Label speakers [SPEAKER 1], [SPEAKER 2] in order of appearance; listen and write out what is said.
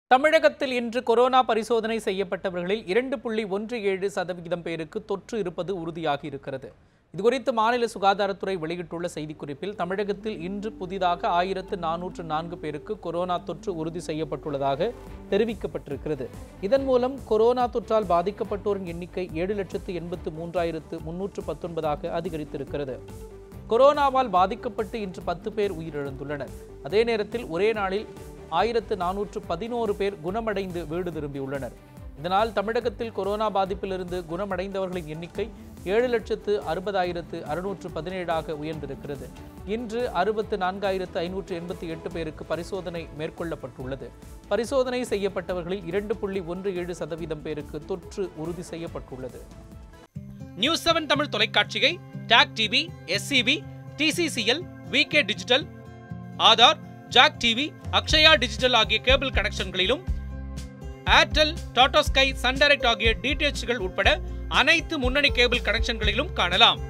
[SPEAKER 1] தமிழகத்தில் இன்று கொரோனா பரிசோதனை செய்யப்பட்டவர்களில் இரண்டு புள்ளி ஒன்று ஏழு சதவிகிதம் பேருக்கு தொற்று இருப்பது உறுதியாகி இருக்கிறது இதுகுறித்து மாநில சுகாதாரத்துறை வெளியிட்டுள்ள செய்திக்குறிப்பில் தமிழகத்தில் இன்று புதிதாக ஆயிரத்து நானூற்று நான்கு பேருக்கு கொரோனா தொற்று உறுதி செய்யப்பட்டுள்ளதாக தெரிவிக்கப்பட்டிருக்கிறது இதன் மூலம் கொரோனா தொற்றால் பாதிக்கப்பட்டோரின் எண்ணிக்கை ஏழு லட்சத்து எண்பத்து மூன்றாயிரத்து முன்னூற்று பத்தொன்பதாக அதிகரித்திருக்கிறது கொரோனாவால் பாதிக்கப்பட்டு இன்று பத்து பேர் உயிரிழந்துள்ளனர் அதே நேரத்தில் ஒரே நாளில் ஆயிரத்து நானூற்று பதினோரு பேர் குணமடைந்து வீடு திரும்பியுள்ளனர் இதனால் தமிழகத்தில் கொரோனா பாதிப்பிலிருந்து குணமடைந்தவர்களின் எண்ணிக்கை ஏழு லட்சத்து அறுபதாயிரத்து அறுநூற்று பதினேழாக உயர்ந்திருக்கிறது இன்று அறுபத்து நான்காயிரத்து ஐநூற்று எண்பத்தி எட்டு பேருக்கு பரிசோதனை மேற்கொள்ளப்பட்டுள்ளது பரிசோதனை செய்யப்பட்டவர்களில் இரண்டு புள்ளி ஒன்று ஏழு சதவீதம் பேருக்கு தொற்று உறுதி செய்யப்பட்டுள்ளது
[SPEAKER 2] நியூஸ் செவன் தமிழ் தொலைக்காட்சியை TAC TV SCV TCCL VK digital Aadhaar Jak TV Akshaya digital ஆகிய கேபிள் கனெக்ஷன்களிலும் Airtel Tata Sky Sun Direct ஆகிய டிடிஎச்கள் உட்பட அனைத்து முன்னணி கேபிள் கனெக்ஷன்களிலும் காணலாம்